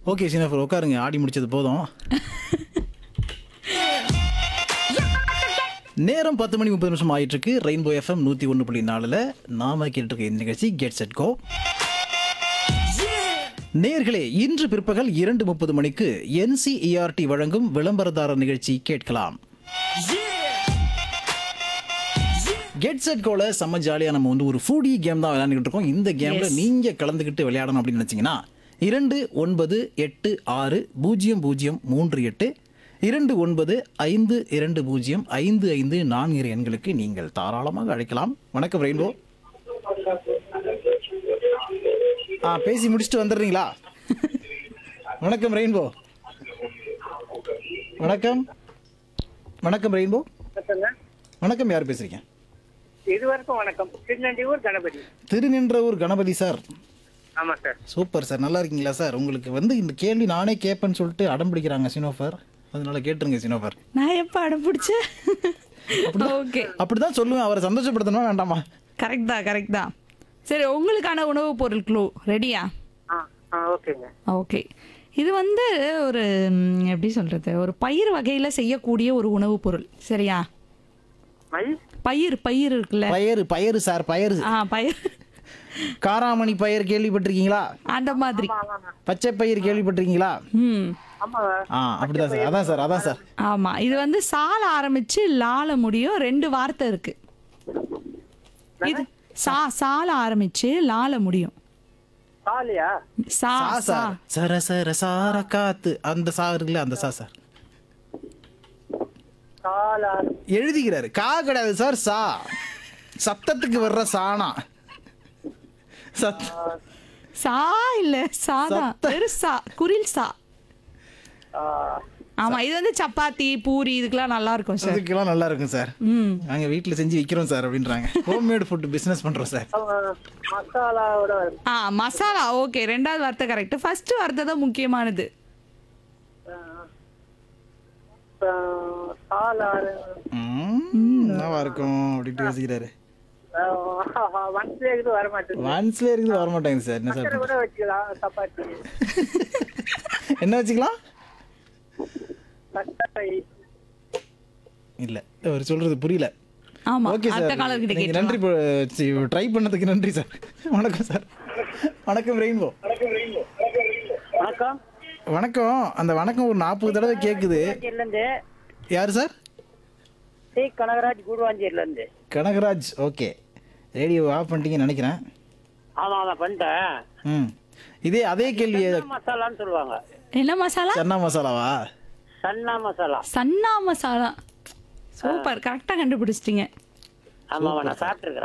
Okay சீனஃபர் உட்காருங்க ஆடி முடிச்சது போதும் நேரம் பத்து மணி முப்பது நிமிஷம் ஆயிட்டு இருக்கு ரெயின்போ எஃப்எம் நூற்றி ஒன்று புள்ளி நாலில் நாம கேட்டு இருக்க இந்த நிகழ்ச்சி கெட் செட் கோ நேர்களே இன்று பிற்பகல் இரண்டு முப்பது மணிக்கு என்சிஇஆர்டி வழங்கும் விளம்பரதாரர் நிகழ்ச்சி கேட்கலாம் கெட் செட் கோல செம்ம ஜாலியாக நம்ம வந்து ஒரு ஃபூடி கேம் தான் விளையாண்டுக்கிட்டு இருக்கோம் இந்த கேமில் நீங்கள் கலந்துக்கிட்டு விளையாடணும் அப்படின்னு நினச்சிங்கன்னா இரண்டு ஒன்பது எட்டு ஆறு பூஜ்ஜியம் பூஜ்ஜியம் மூன்று எட்டு இரண்டு ஒன்பது ஐந்து இரண்டு பூஜ்ஜியம் ஐந்து ஐந்து நான்கு எண்களுக்கு நீங்கள் தாராளமாக அழைக்கலாம் வணக்கம் ரெயின்போ ஆ பேசி முடிச்சுட்டு வந்துடுறீங்களா வணக்கம் ரெயின்போ வணக்கம் வணக்கம் ரெயின்போ வணக்கங்க. வணக்கம் யார் பேசுறீங்க இதுவரைக்கும் வணக்கம் திருநண்டியூர் கணபதி திருநின்றவூர் கணபதி சார் ஆமா சார் சூப்பர் சார் நல்லா இருக்கீங்களா சார் உங்களுக்கு வந்து இந்த கேள்வி நானே கேட்பேன்னு சொல்லிட்டு அடம் பிடிக்கிறாங்க சினோஃபர் அதனால கேட்டுருங்க சினோஃபர் நான் எப்போ அடம் பிடிச்சேன் ஓகே அப்படிதான் சொல்லுவேன் அவரை சந்தோஷப்படுத்தணுமா வேண்டாமா கரெக்ட் தான் கரெக்ட் தான் சரி உங்களுக்கான உணவுப் பொருள் க்ளூ ரெடியா ஆ ஆ ஓகேங்க ஓகே இது வந்து ஒரு ம், எப்படி சொல்றது ஒரு பயிர் வகையில செய்யக்கூடிய ஒரு உணவுப் பொருள் சரியா மல் பயிர் பயிர் இருக்குல்ல பயறு பயறு சார் பயறு ஆ பயிர் காராமணி பயிர் கேள்விப்பட்டிருக்கீங்களா அந்த மாதிரி பச்சை பயிர் கேள்விப்பட்டிருக்கீங்களா ம் ஆமா ஆ அப்படிதான் சார் அதான் சார் அதான் சார் ஆமா இது வந்து சால ஆரம்பிச்சு லால முடியும் ரெண்டு வார்த்தை இருக்கு இது சா சால ஆரம்பிச்சு லால முடியும் காலியா சா சா சா சார் சர சர சார காத்து அந்த சா இருக்குல்ல அந்த சா சார் காலா எழுதிக்கிறாரு கா கிடையாது சார் சா சத்தத்துக்கு வர்ற சானா சத் சா இல்ல சாதான் சத்த- பெருசா குரில் சா ஆ, ஆமா இது வந்து சப்பாத்தி பூரி இதுக்கெல்லாம் நல்லா இருக்கும் சார் அதுக்கெல்லாம் நல்லா இருக்கும் சார் ம் நாங்க வீட்ல செஞ்சு விக்கிறோம் சார் அப்படின்றாங்க ஹோம்மேட் ஃபுட் பிசினஸ் பண்றோம் சார் ஆமா, மசாலாவோட வரும். ஆ மசாலா ஓகே ரெண்டாவது வார்த்தை கரெக்ட் ஃபர்ஸ்ட் வார்த்தை தான் முக்கியமானது ஆ, ஆ, காலாறு ம், என்னவா இருக்கும் அப்படின்ட்டு யோசிக்கிறாரு ஒன்ஸ்ல இது வர மாட்டேங்குது ஒன்ஸ்ல இருக்குது வர மாட்டாங்க சார் என்ன சார் சக்கரை கூட வச்சுக்கலாம் சப்பாத்தி என்ன வச்சுக்கலாம் சக்கரை இல்ல அவர் சொல்றது புரியல ஆமா ஓகே அடுத்த சார் காலர் கிட்ட நீங்க கேட்கலாம் நன்றி ட்ரை பண்ணதுக்கு நன்றி சார் வணக்கம் சார் வணக்கம் ரெயின்போ வணக்கம் வணக்கம் அந்த வணக்கம் ஒரு நாற்பது தடவை கேக்குது கூடுவாஞ்சேரில இருந்து யார் சார் சி கனகராஜ் கூடுவாஞ்சேரில இருந்து கனகராஜ் ஓகே ரேடியோ ஆஃப் பண்ணிட்டீங்கன்னு நினைக்கிறேன் ஆமா ஆமா பண்ணிட்டேன் ம் இதே அதே கேள்வி சன்னா மசாலான்னு சொல்லுவாங்க என்ன மசாலா சன்னா மசாலாவா சன்னா மசாலா சன்னா மசாலா சூப்பர் கரெக்டா கண்டுபிடிச்சிட்டீங்க ஆமா ஆமா நான் சாப்பிட்டுருக்கிறேன்